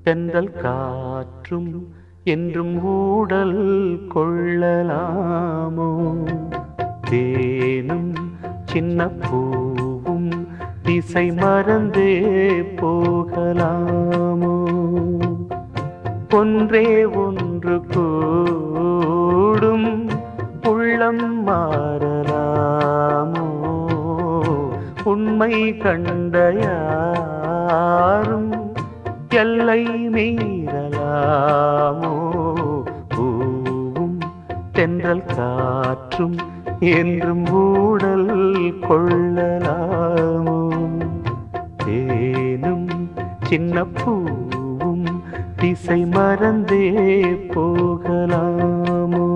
தென்றல் காற்றும் என்றும் ஊடல் கொள்ளலாமோ தேனும் சின்ன பூவும் திசை மறந்தே போகலாமோ ஒன்றே ஒன்று கூடும் உள்ளம் மாறலாமோ உண்மை கண்ட யாரும் எல்லை மீறலாமோ பூவும் தென்றல் காற்றும் என்றும் ஊடல் கொள்ளலாமோ தேனும் சின்ன பூவும் திசை மறந்தே போகலாமோ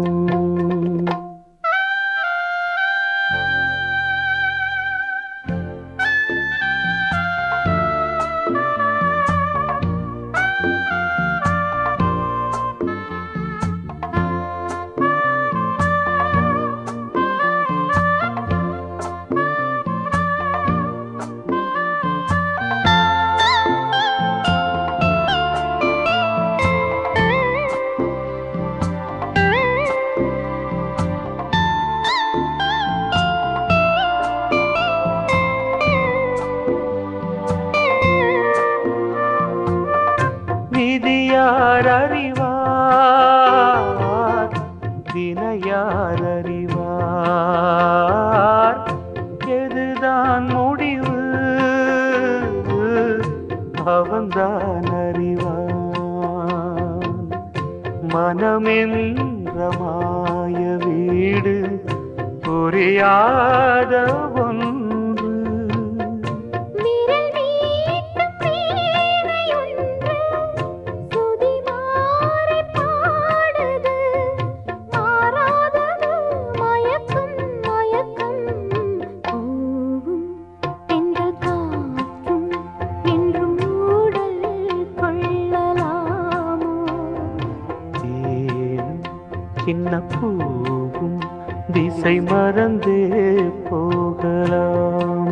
விதியார் அறிவார் வினையார் அறிவார் எதுதான் முடிவு அவன்தான் அறிவான் மனமென்ற மாய வீடு புரியாத ஒன்று விரல் நீட்டும் வீணையொன்று சுதி மாறிப் பாடுது. மாறாதது மயக்கம், மயக்கம். பூவும் தென்றல் காற்றும் என்றும் ஊடல் கொள்ளலாமோ தேனும் சின்ன பூவும் திசை மறந்தே போகலாமோ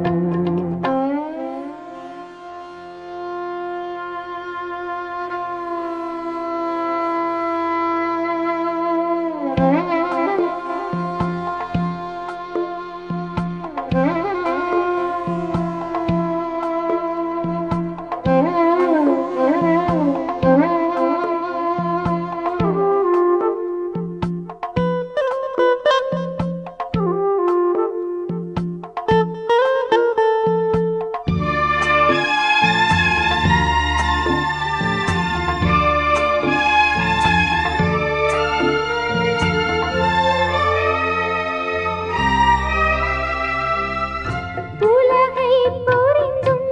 உலகை புரிந்தும்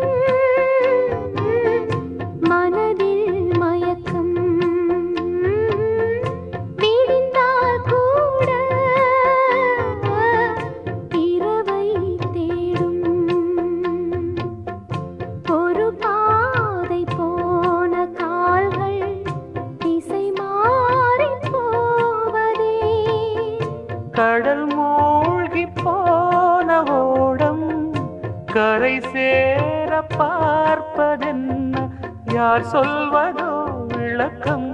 மனதில் மயக்கம் விடிந்தால் கூட இரவை தேடும் ஒரு பாதை போன கால்கள் திசை மாறிப் போவதே கடல் மூழ்கி போன ஓடம் கரை சேர பார்ப்பதென்ன யார் சொல்வதோ விளக்கம்